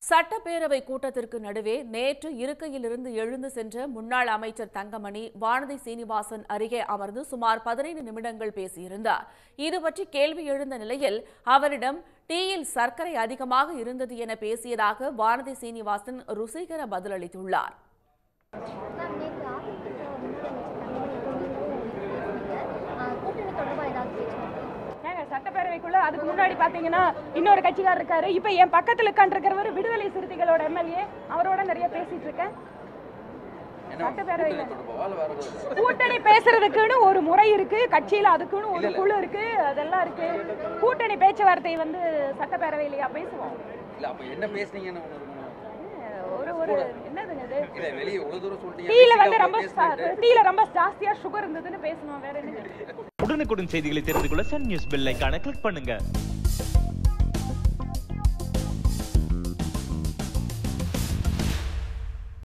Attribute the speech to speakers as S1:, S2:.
S1: சட்டப்பேரவை கூட்டத்திற்கு நடுவே நேற்று இருக்கையிலிருந்து எழுந்து சென்ற முன்னாள் அமைச்சர் தங்கமணி வானதி சீனிவாசன் அருகே அமர்ந்து சுமார் பதினைந்து நிமிடங்கள் பேசியிருந்தார் இது பற்றி கேள்வி எழுந்த நிலையில் அவரிடம் டீயில் சர்க்கரை அதிகமாக இருந்தது என பேசியதாக வானதி சீனிவாசன் ருசிகர பதிலளித்துள்ளார்
S2: மேம் நேற்று அதிமுக முன்னாள் அமைச்சர் தங்கமணி பேசுனீங்க. ஆ, கூட்டணி தொடர்பாக ஏதாவது பேச்சு
S3: ஏங்க சட்டப்பேரவைக்குள்ள அதுக்கு முன்னாடி பாத்தீங்கன்னா இன்னொரு கட்சிக்காரர் இருக்காரு இப்ப என் பக்கத்துல உட்காந்துருக்கிறவர் விடுதலை சிறுத்தைகளோட எம்எல்ஏ அவரோட நிறைய பேசிட்டு இருக்கேன் சட்டப்பேரவையில கூட்டணி பேசுறதுக்குன்னு ஒரு முறை இருக்கு கட்சியில அதுக்குன்னு ஒரு குழு இருக்கு அதெல்லாம் இருக்கு கூட்டணி பேச்சுவார்த்தை வந்து சட்டப்பேரவையிலயா பேசுவோம்
S4: இல்ல அப்ப என்ன பேசுனீங்கன்னு ஒண்ணு இருக்கணும்.
S3: ஒரு ஒரு என்னதுங்க இது
S4: இல்ல வெளிய இவ்வளவு தூரம் சொல்லிட்டீங்க
S3: டீல வந்து
S4: பேசிக்கா
S3: ரொம்ப
S4: பேசுனீங்க.
S3: டீல ரொம்ப ஜாஸ்தியா சுகர் இருந்ததுன்னு பேசணும் வேற என்ன
S5: உடனுக்குடன் செய்திகளை தெரிந்து கொள்ள சன் நியூஸ் பெல் ஐகானை கிளிக் பண்ணுங்க